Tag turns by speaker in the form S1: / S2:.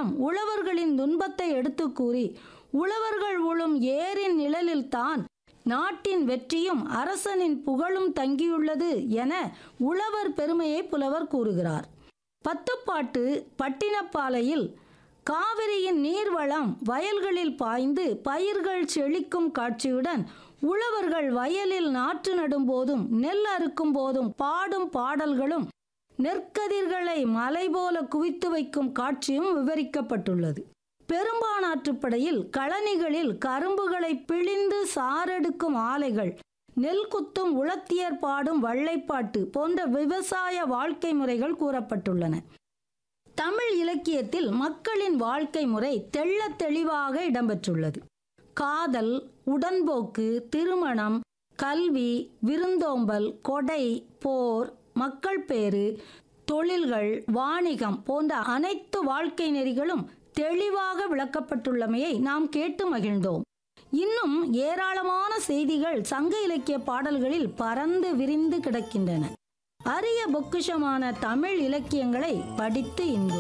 S1: மூலம் உழவர்களின் துன்பத்தை எடுத்துக் கூறி உழவர்கள் உழும் ஏரின் நிழலில்தான் நாட்டின் வெற்றியும் அரசனின் புகழும் தங்கியுள்ளது என உழவர் பெருமையை புலவர் கூறுகிறார் பத்துப்பாட்டு பட்டினப்பாலையில் காவிரியின் நீர்வளம் வயல்களில் பாய்ந்து பயிர்கள் செழிக்கும் காட்சியுடன் உழவர்கள் வயலில் நாற்று நடும் போதும் நெல் அறுக்கும் போதும் பாடும் பாடல்களும் நெற்கதிர்களை மலை போல குவித்து வைக்கும் காட்சியும் விவரிக்கப்பட்டுள்ளது பெரும்பானாற்றுப்படையில் கழனிகளில் கரும்புகளை பிழிந்து சாரெடுக்கும் ஆலைகள் நெல் குத்தும் உளத்தியர் பாடும் வள்ளைப்பாட்டு போன்ற விவசாய வாழ்க்கை முறைகள் கூறப்பட்டுள்ளன தமிழ் இலக்கியத்தில் மக்களின் வாழ்க்கை முறை தெள்ளத் தெளிவாக இடம்பெற்றுள்ளது காதல் உடன்போக்கு திருமணம் கல்வி விருந்தோம்பல் கொடை போர் மக்கள் பேறு தொழில்கள் வாணிகம் போன்ற அனைத்து வாழ்க்கை நெறிகளும் தெளிவாக விளக்கப்பட்டுள்ளமையை நாம் கேட்டு மகிழ்ந்தோம் இன்னும் ஏராளமான செய்திகள் சங்க இலக்கிய பாடல்களில் பறந்து விரிந்து கிடக்கின்றன அரிய பொக்கிஷமான தமிழ் இலக்கியங்களை படித்து இன்பு